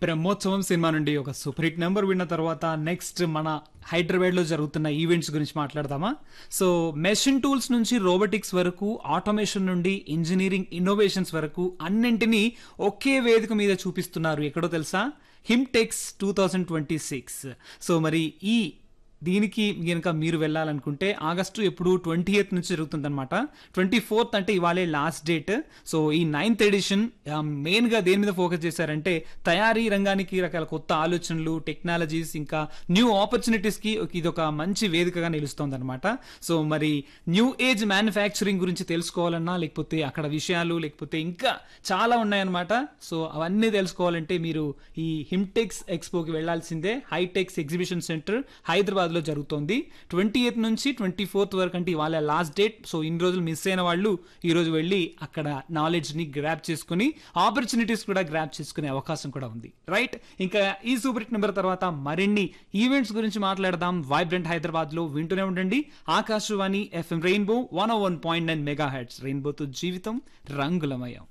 Brahmotsavam cinema నుండి ఒక super hit number విన్న తర్వాత నెక్స్ట్ మన హైదరాబాద్ లో జరుగుతున్న ఈవెంట్స్ గురించి మాట్లాడదామా సో మెషిన్ టూల్స్ నుంచి రోబోటిక్స్ వరకు ఆటోమేషన్ నుండి ఇంజనీరింగ్ ఇన్నోవేషన్స్ వరకు అన్నింటినీ ఒకే వేదిక మీద చూపిస్తున్నారు ఎక్కడో తెలుసా HIMTEX two thousand twenty six so మరి ఈ దీనికి కనుక మీరు వెళ్ళాలనుకుంటే ఆగస్టు ఎప్పుడు ట్వంటీ ఎయిత్ నుంచి జరుగుతుందన్నమాట ట్వంటీ ఫోర్త్ అంటే ఇవాళే లాస్ట్ డేట్ సో ఈ నైన్త్ ఎడిషన్ మెయిన్గా దేని మీద ఫోకస్ చేశారంటే తయారీ రంగానికి రకాల కొత్త ఆలోచనలు టెక్నాలజీస్ ఇంకా న్యూ ఆపర్చునిటీస్కి ఇది ఒక మంచి వేదికగా నిలుస్తుంది అనమాట సో మరి న్యూ ఏజ్ మ్యానుఫ్యాక్చరింగ్ గురించి తెలుసుకోవాలన్నా లేకపోతే అక్కడ విషయాలు లేకపోతే ఇంకా చాలా ఉన్నాయన్నమాట సో అవన్నీ తెలుసుకోవాలంటే మీరు ఈ హిమ్టెక్స్ ఎక్స్పోకి వెళ్లాల్సిందే హైటెక్స్ ఎగ్జిబిషన్ సెంటర్ హైదరాబాద్ లో జరుగుతోంది ట్వంటీ ఎయిత్ నుంచి ట్వంటీ ఫోర్త్ వరకు అంటే ఇవాళ లాస్ట్ డేట్ సో ఇన్ని రోజులు మిస్ అయిన వాళ్ళు ఈ రోజు వెళ్ళి అక్కడ నాలెడ్జ్ ని గ్రాప్ చేసుకుని ఆపర్చునిటీస్ కూడా గ్రాప్ చేసుకునే అవకాశం కూడా ఉంది రైట్ ఇంకా ఈ సూపర్ హిట్ నెంబర్ తర్వాత మరిన్ని ఈవెంట్స్ గురించి మాట్లాడదాం వైబ్రెంట్ హైదరాబాద్ లో వింటూనే ఉండండి Akashvani FM rainbow one one point nine megahertz రెయిన్బోతో జీవితం రంగులమయం